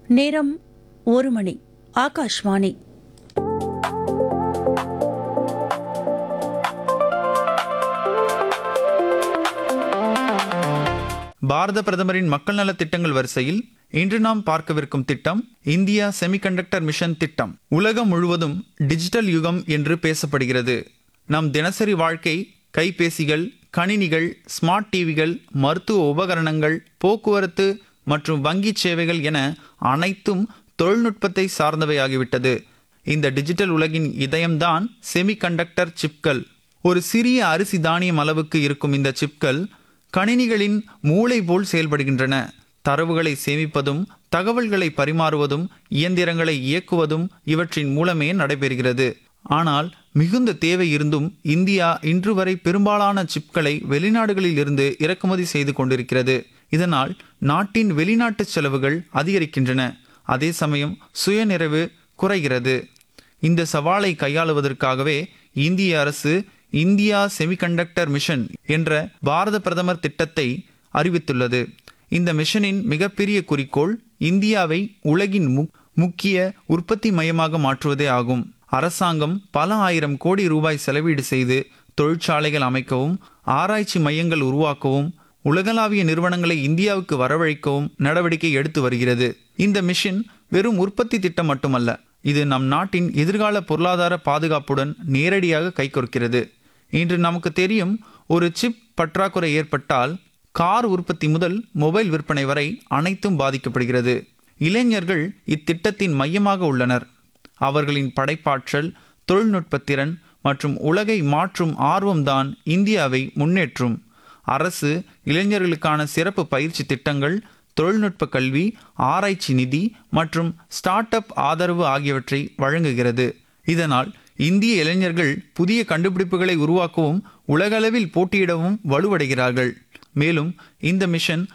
நேரம் ஒரு மணி ஆகாஷ்வாணி பாரத பிரதமரின் மக்கள் நலத் திட்டங்கள் வரிசையில் இன்று நாம் பார்க்கவிருக்கும் திட்டம் இந்தியா செமிகண்டக்டர் மிஷன் திட்டம் உலகம் முழுவதும் டிஜிட்டல் யுகம் என்று பேசப்படுகிறது நம் தினசரி வாழ்க்கை கைபேசிகள் கணினிகள் ஸ்மார்ட் டிவிகள் மருத்துவ உபகரணங்கள் போக்குவரத்து மற்றும் வங்கி சேவைகள் என அனைத்தும் தொழில்நுட்பத்தை சார்ந்தவையாகிவிட்டது இந்த டிஜிட்டல் உலகின் இதயம்தான் செமிகண்டக்டர் சிப்கள் ஒரு சிறிய அரிசி தானியம் அளவுக்கு இருக்கும் இந்த சிப்கள் கணினிகளின் மூளை போல் செயல்படுகின்றன தரவுகளை சேமிப்பதும் தகவல்களை பரிமாறுவதும் இயந்திரங்களை இயக்குவதும் இவற்றின் மூலமே நடைபெறுகிறது ஆனால் மிகுந்த தேவை இருந்தும் இந்தியா இன்று வரை பெரும்பாலான சிப்களை வெளிநாடுகளில் இருந்து இறக்குமதி செய்து கொண்டிருக்கிறது இதனால் நாட்டின் வெளிநாட்டு செலவுகள் அதிகரிக்கின்றன அதே சமயம் சுயநிறைவு குறைகிறது இந்த சவாலை கையாளுவதற்காகவே இந்திய அரசு இந்தியா செமிகண்டக்டர் மிஷன் என்ற பாரத பிரதமர் திட்டத்தை அறிவித்துள்ளது இந்த மிஷனின் மிகப்பெரிய குறிக்கோள் இந்தியாவை உலகின் மு- முக்கிய உற்பத்தி மையமாக மாற்றுவதே ஆகும் அரசாங்கம் பல ஆயிரம் கோடி ரூபாய் செலவீடு செய்து தொழிற்சாலைகள் அமைக்கவும் ஆராய்ச்சி மையங்கள் உருவாக்கவும் உலகளாவிய நிறுவனங்களை இந்தியாவுக்கு வரவழைக்கவும் நடவடிக்கை எடுத்து வருகிறது இந்த மிஷன் வெறும் உற்பத்தி திட்டம் மட்டுமல்ல இது நம் நாட்டின் எதிர்கால பொருளாதார பாதுகாப்புடன் நேரடியாக கைகொடுக்கிறது இன்று நமக்கு தெரியும் ஒரு சிப் பற்றாக்குறை ஏற்பட்டால் கார் உற்பத்தி முதல் மொபைல் விற்பனை வரை அனைத்தும் பாதிக்கப்படுகிறது இளைஞர்கள் இத்திட்டத்தின் மையமாக உள்ளனர் அவர்களின் படைப்பாற்றல் தொழில்நுட்பத் திறன் மற்றும் உலகை மாற்றும் ஆர்வம்தான் இந்தியாவை முன்னேற்றும் அரசு இளைஞர்களுக்கான சிறப்பு பயிற்சி திட்டங்கள் தொழில்நுட்ப கல்வி ஆராய்ச்சி நிதி மற்றும் ஸ்டார்ட் அப் ஆதரவு ஆகியவற்றை வழங்குகிறது இதனால் இந்திய இளைஞர்கள் புதிய கண்டுபிடிப்புகளை உருவாக்கவும் உலகளவில் போட்டியிடவும் வலுவடைகிறார்கள் மேலும் இந்த மிஷன்